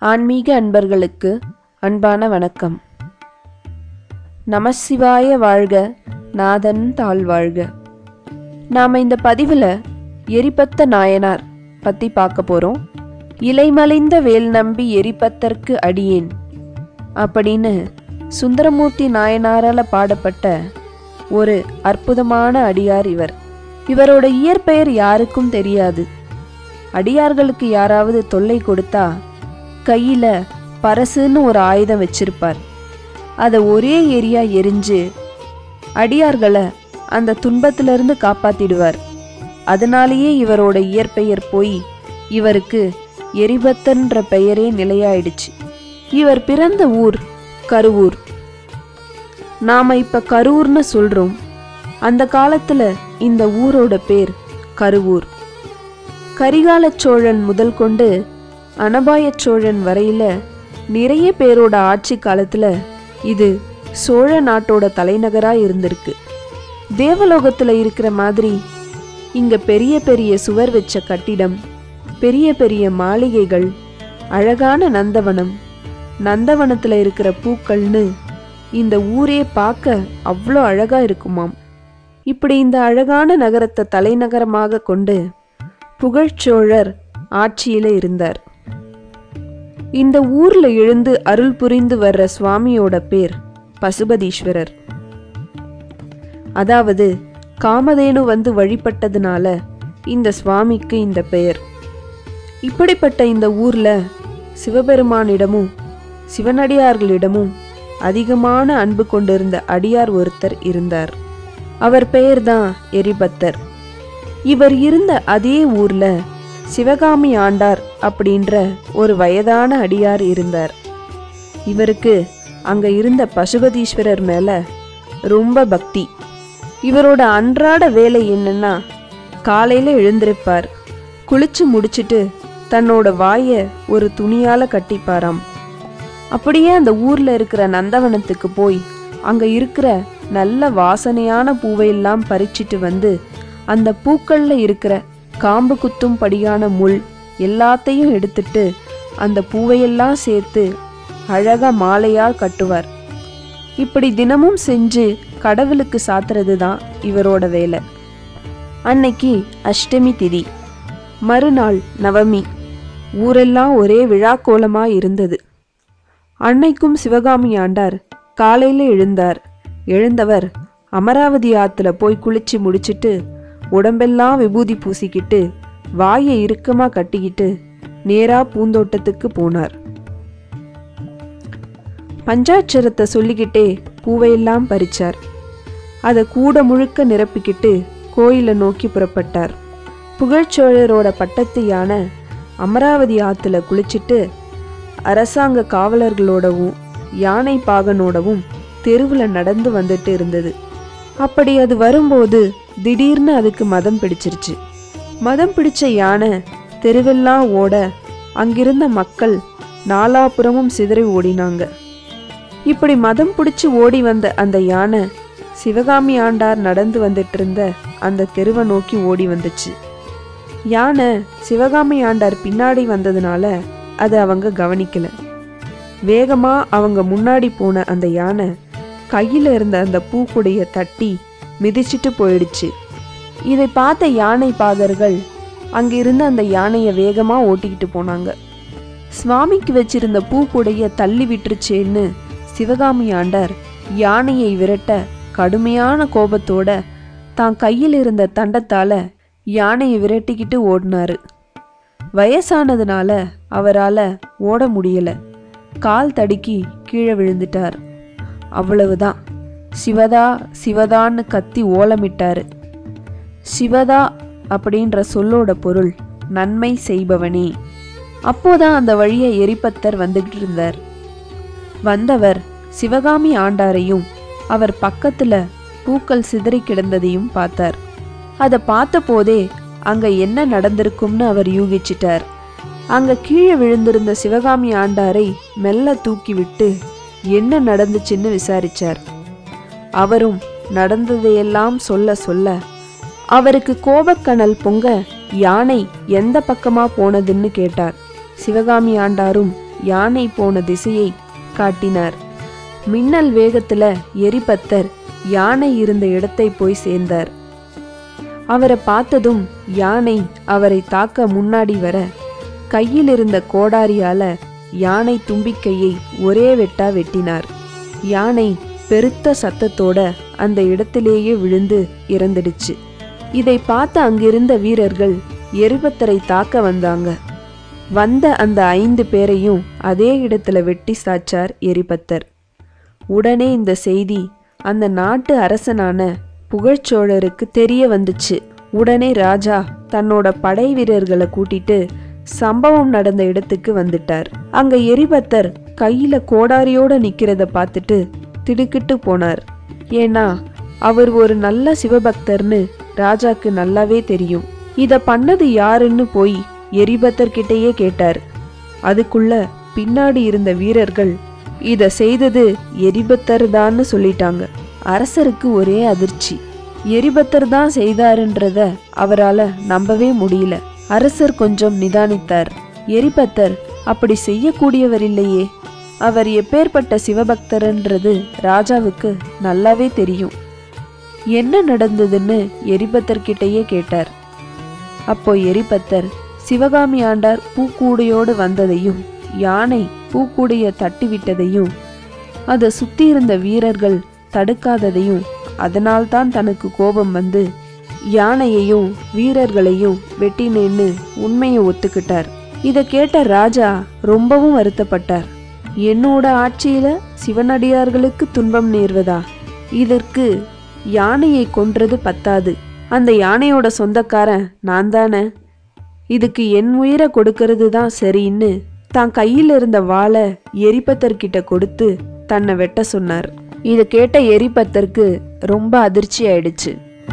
ஆன்மீக அன்பர்களுக்கு அன்பான வணக்கம் நமசிவாய வாழ்க நாதன் தாழ் வாழ்க நாம் இந்த பதிவில் எரிபத்த நாயனார் பற்றி பார்க்க போகிறோம் இலைமலைந்த வேல் நம்பி எரிபத்தற்கு அடியேன் அப்படின்னு சுந்தரமூர்த்தி நாயனாரால் பாடப்பட்ட ஒரு அற்புதமான அடியார் இவர் இவரோட இயற்பெயர் யாருக்கும் தெரியாது அடியார்களுக்கு யாராவது தொல்லை கொடுத்தா கையில பரசுன்னு ஒரு ஆயுதம் வச்சிருப்பார் அதை ஒரே ஏரியா எரிஞ்சு அடியார்களை அந்த துன்பத்திலிருந்து காப்பாத்திடுவார் அதனாலேயே இவரோட இயற்பெயர் போய் இவருக்கு எரிபத்தன்ற பெயரே நிலையாயிடுச்சு இவர் பிறந்த ஊர் கருவூர் நாம இப்ப கரூர்னு சொல்றோம் அந்த காலத்துல இந்த ஊரோட பேர் கருவூர் கரிகால சோழன் முதல் கொண்டு அனபாய சோழன் வரையில நிறைய பேரோட ஆட்சி காலத்துல இது சோழ நாட்டோட தலைநகரா இருந்திருக்கு தேவலோகத்துல இருக்கிற மாதிரி இங்க பெரிய பெரிய சுவர் வச்ச கட்டிடம் பெரிய பெரிய மாளிகைகள் அழகான நந்தவனம் நந்தவனத்துல இருக்கிற பூக்கள்னு இந்த ஊரே பார்க்க அவ்வளோ அழகா இருக்குமாம் இப்படி இந்த அழகான நகரத்தை தலைநகரமாக கொண்டு புகழ்ச்சோழர் ஆட்சியில இருந்தார் இந்த ஊர்ல எழுந்து அருள் புரிந்து வர்ற சுவாமியோட பேர் பசுபதீஸ்வரர் அதாவது காமதேனு வந்து வழிபட்டதுனால இந்த சுவாமிக்கு இந்த பெயர் இப்படிப்பட்ட இந்த ஊர்ல சிவபெருமானிடமும் சிவனடியார்களிடமும் அதிகமான அன்பு கொண்டிருந்த அடியார் ஒருத்தர் இருந்தார் அவர் பெயர்தான் எரிபத்தர் இவர் இருந்த அதே ஊர்ல சிவகாமி ஆண்டார் அப்படின்ற ஒரு வயதான அடியார் இருந்தார் இவருக்கு அங்க இருந்த பசுபதீஸ்வரர் மேல ரொம்ப பக்தி இவரோட அன்றாட வேலை என்னன்னா காலையில எழுந்திருப்பார் குளிச்சு முடிச்சிட்டு தன்னோட வாயை ஒரு துணியால கட்டிப்பாராம் அப்படியே அந்த ஊர்ல இருக்கிற நந்தவனத்துக்கு போய் அங்க இருக்கிற நல்ல வாசனையான பூவையெல்லாம் பறிச்சிட்டு வந்து அந்த பூக்கள்ல இருக்கிற காம்பு குத்தும் படியான முள் எல்லாத்தையும் எடுத்துட்டு அந்த பூவையெல்லாம் சேர்த்து அழகா மாலையா கட்டுவார் இப்படி தினமும் செஞ்சு கடவுளுக்கு சாத்துறது தான் இவரோட வேலை அன்னைக்கு அஷ்டமி திதி மறுநாள் நவமி ஊரெல்லாம் ஒரே விழா கோலமா இருந்தது அன்னைக்கும் சிவகாமி ஆண்டார் காலையில எழுந்தார் எழுந்தவர் அமராவதி ஆத்துல போய் குளிச்சு முடிச்சிட்டு உடம்பெல்லாம் விபூதி பூசிக்கிட்டு வாயை இறுக்கமா கட்டிக்கிட்டு நேரா பூந்தோட்டத்துக்கு போனார் பஞ்சாட்சரத்தை சொல்லிக்கிட்டே பூவையெல்லாம் பறிச்சார் அதை கூட முழுக்க நிரப்பிக்கிட்டு கோயிலை நோக்கி புறப்பட்டார் புகழ்ச்சோழரோட பட்டத்து யானை அமராவதி ஆத்துல குளிச்சிட்டு அரசாங்க காவலர்களோடவும் யானை பாகனோடவும் தெருவில் நடந்து வந்துட்டு இருந்தது அப்படி அது வரும்போது திடீர்னு அதுக்கு மதம் பிடிச்சிருச்சு மதம் பிடிச்ச யானை தெருவெல்லாம் ஓட அங்கிருந்த மக்கள் நாலாபுறமும் சிதறி ஓடினாங்க இப்படி மதம் பிடிச்சு ஓடி வந்த அந்த யானை சிவகாமி ஆண்டார் நடந்து வந்துட்டு இருந்த அந்த தெருவை நோக்கி ஓடி வந்துச்சு யானை சிவகாமி ஆண்டார் பின்னாடி வந்ததுனால அதை அவங்க கவனிக்கல வேகமா அவங்க முன்னாடி போன அந்த யானை கையில இருந்த அந்த பூக்குடைய தட்டி மிதிச்சிட்டு போயிடுச்சு இதை பார்த்த யானை பாகர்கள் அங்கிருந்த அந்த யானையை வேகமா ஓட்டிக்கிட்டு போனாங்க சுவாமிக்கு வச்சிருந்த பூக்குடைய தள்ளி விட்டுருச்சேன்னு சிவகாமி ஆண்டார் யானையை விரட்ட கடுமையான கோபத்தோட தான் கையில் இருந்த தண்டத்தால யானையை விரட்டிக்கிட்டு ஓடினாரு வயசானதுனால அவரால் ஓட முடியல கால் தடுக்கி கீழே விழுந்துட்டார் அவ்வளவுதான் சிவதா சிவதான்னு கத்தி ஓலமிட்டாரு சிவதா அப்படின்ற சொல்லோட பொருள் நன்மை செய்பவனே அப்போதான் அந்த வழியை எரிபத்தர் வந்துகிட்டு இருந்தார் வந்தவர் சிவகாமி ஆண்டாரையும் அவர் பக்கத்துல பூக்கள் சிதறி கிடந்ததையும் பார்த்தார் அதை பார்த்தபோதே அங்க என்ன நடந்திருக்கும்னு அவர் யூகிச்சிட்டார் அங்க கீழே விழுந்திருந்த சிவகாமி ஆண்டாரை மெல்ல தூக்கி விட்டு என்ன நடந்துச்சுன்னு விசாரிச்சார் அவரும் நடந்ததையெல்லாம் சொல்ல சொல்ல அவருக்கு கோபக்கனல் பொங்க யானை எந்த பக்கமா போனதுன்னு கேட்டார் சிவகாமி ஆண்டாரும் யானை போன திசையை காட்டினார் மின்னல் வேகத்துல எரிபத்தர் யானை இருந்த இடத்தை போய் சேர்ந்தார் அவரை பார்த்ததும் யானை அவரை தாக்க முன்னாடி வர கையில் இருந்த கோடாரியால யானை தும்பிக்கையை ஒரே வெட்டா வெட்டினார் யானை பெருத்த சத்தத்தோட அந்த இடத்திலேயே விழுந்து இறந்துடுச்சு இதை பார்த்த அங்கிருந்த வீரர்கள் எரிபத்தரை தாக்க வந்தாங்க வந்த அந்த ஐந்து பேரையும் அதே இடத்துல வெட்டி சாச்சார் எரிபத்தர் உடனே இந்த செய்தி அந்த நாட்டு அரசனான புகழ்ச்சோழருக்கு தெரிய வந்துச்சு உடனே ராஜா தன்னோட படை வீரர்களை கூட்டிட்டு சம்பவம் நடந்த இடத்துக்கு வந்துட்டார் அங்க எரிபத்தர் கையில கோடாரியோட நிக்கிறத பார்த்துட்டு திடுக்கிட்டு போனார் ஏன்னா அவர் ஒரு நல்ல சிவபக்தர்னு ராஜாக்கு நல்லாவே தெரியும் இத பண்ணது யாருன்னு போய் எரிபத்தர் கிட்டேயே கேட்டார் அதுக்குள்ள பின்னாடி இருந்த வீரர்கள் இத செய்தது எரிபத்தர் தான்னு சொல்லிட்டாங்க அரசருக்கு ஒரே அதிர்ச்சி எரிபத்தர் தான் செய்தாருன்றத அவரால நம்பவே முடியல அரசர் கொஞ்சம் நிதானித்தார் எரிபத்தர் அப்படி செய்யக்கூடியவர் இல்லையே அவர் எப்பேற்பட்ட சிவபக்தர்ன்றது ராஜாவுக்கு நல்லாவே தெரியும் என்ன நடந்ததுன்னு எரிபத்தர் கிட்டேயே கேட்டார் அப்போ எரிபத்தர் சிவகாமி ஆண்டார் பூக்கூடையோடு வந்ததையும் யானை பூக்கூடைய தட்டிவிட்டதையும் அதை சுத்தி இருந்த வீரர்கள் தடுக்காததையும் அதனால்தான் தனக்கு கோபம் வந்து யானையையும் வீரர்களையும் வெட்டினேன்னு உண்மையை ஒத்துக்கிட்டார் இதை கேட்ட ராஜா ரொம்பவும் வருத்தப்பட்டார் என்னோட ஆட்சியில சிவனடியார்களுக்கு துன்பம் நேர்வதா இதற்கு யானையை கொன்றது பத்தாது அந்த யானையோட சொந்தக்காரன் நான் தானே இதுக்கு என் உயிரை கொடுக்கறது தான் சரின்னு தான் கையில் இருந்த வாளை எரிபத்தர்கிட்ட கொடுத்து தன்னை வெட்ட சொன்னார் இதை கேட்ட எரிபத்தருக்கு ரொம்ப அதிர்ச்சி ஆயிடுச்சு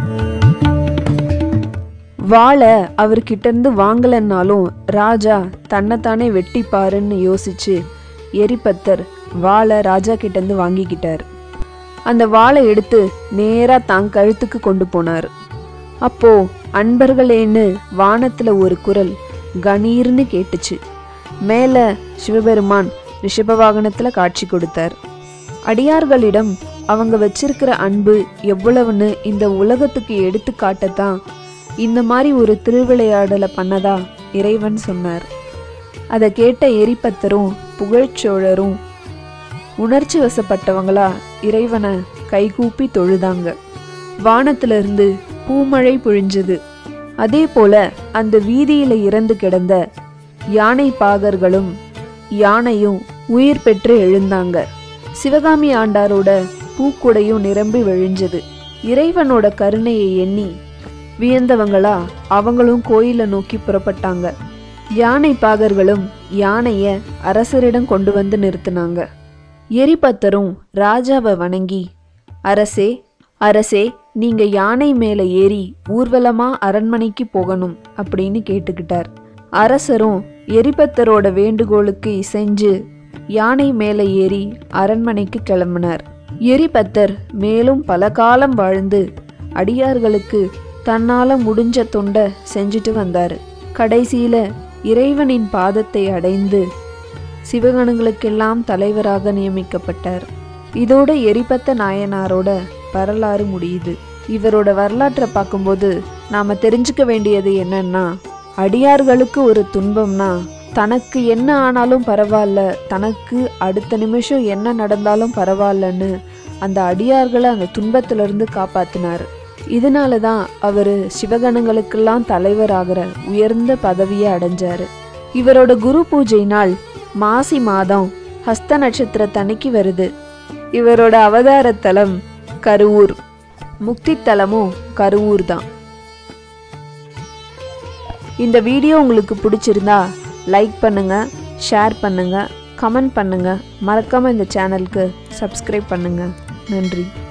வாளை அவர்கிட்ட இருந்து வாங்கலைன்னாலும் ராஜா தன்னைத்தானே வெட்டிப்பாருன்னு யோசிச்சு எரிபத்தர் வாளை ராஜா கிட்ட இருந்து வாங்கிக்கிட்டார் அந்த வாளை எடுத்து நேரா தான் கழுத்துக்கு கொண்டு போனார் அப்போ அன்பர்களேன்னு வானத்துல ஒரு குரல் கணீர்னு கேட்டுச்சு மேல சிவபெருமான் ரிஷப வாகனத்துல காட்சி கொடுத்தார் அடியார்களிடம் அவங்க வச்சிருக்கிற அன்பு எவ்வளவுன்னு இந்த உலகத்துக்கு எடுத்து காட்டத்தான் இந்த மாதிரி ஒரு திருவிளையாடலை பண்ணதா இறைவன் சொன்னார் அதை கேட்ட எரிபத்தரும் புகழ்ச்சோழரும் உணர்ச்சி வசப்பட்டவங்களா இறைவனை கைகூப்பி தொழுதாங்க வானத்திலிருந்து பூமழை பொழிஞ்சது அதே போல அந்த வீதியில இறந்து கிடந்த யானை பாகர்களும் யானையும் உயிர் பெற்று எழுந்தாங்க சிவகாமி ஆண்டாரோட பூக்குடையும் நிரம்பி விழிஞ்சது இறைவனோட கருணையை எண்ணி வியந்தவங்களா அவங்களும் கோயிலை நோக்கி புறப்பட்டாங்க யானை பாகர்களும் யானைய அரசரிடம் கொண்டு வந்து நிறுத்தினாங்க எரிபத்தரும் ராஜாவை வணங்கி அரசே அரசே நீங்க யானை மேல ஏறி ஊர்வலமா அரண்மனைக்கு போகணும் அப்படின்னு கேட்டுக்கிட்டார் அரசரும் எரிபத்தரோட வேண்டுகோளுக்கு இசைஞ்சு யானை மேல ஏறி அரண்மனைக்கு கிளம்பினார் எரிபத்தர் மேலும் பல காலம் வாழ்ந்து அடியார்களுக்கு தன்னால முடிஞ்ச தொண்டை செஞ்சுட்டு வந்தாரு கடைசியில இறைவனின் பாதத்தை அடைந்து சிவகணங்களுக்கெல்லாம் தலைவராக நியமிக்கப்பட்டார் இதோட எரிபத்த நாயனாரோட வரலாறு முடியுது இவரோட வரலாற்றை பார்க்கும்போது நாம தெரிஞ்சுக்க வேண்டியது என்னன்னா அடியார்களுக்கு ஒரு துன்பம்னா தனக்கு என்ன ஆனாலும் பரவாயில்ல தனக்கு அடுத்த நிமிஷம் என்ன நடந்தாலும் பரவாயில்லன்னு அந்த அடியார்களை அந்த துன்பத்திலிருந்து காப்பாத்தினார் இதனால தான் அவர் சிவகணங்களுக்கெல்லாம் தலைவராகிற உயர்ந்த பதவியை அடைஞ்சாரு இவரோட குரு பூஜை நாள் மாசி மாதம் ஹஸ்த நட்சத்திரத்தன்னைக்கு வருது இவரோட அவதார தலம் கருவூர் முக்தி தலமும் கருவூர் தான் இந்த வீடியோ உங்களுக்கு பிடிச்சிருந்தா லைக் பண்ணுங்க ஷேர் பண்ணுங்க கமெண்ட் பண்ணுங்க மறக்காம இந்த சேனலுக்கு சப்ஸ்கிரைப் பண்ணுங்க நன்றி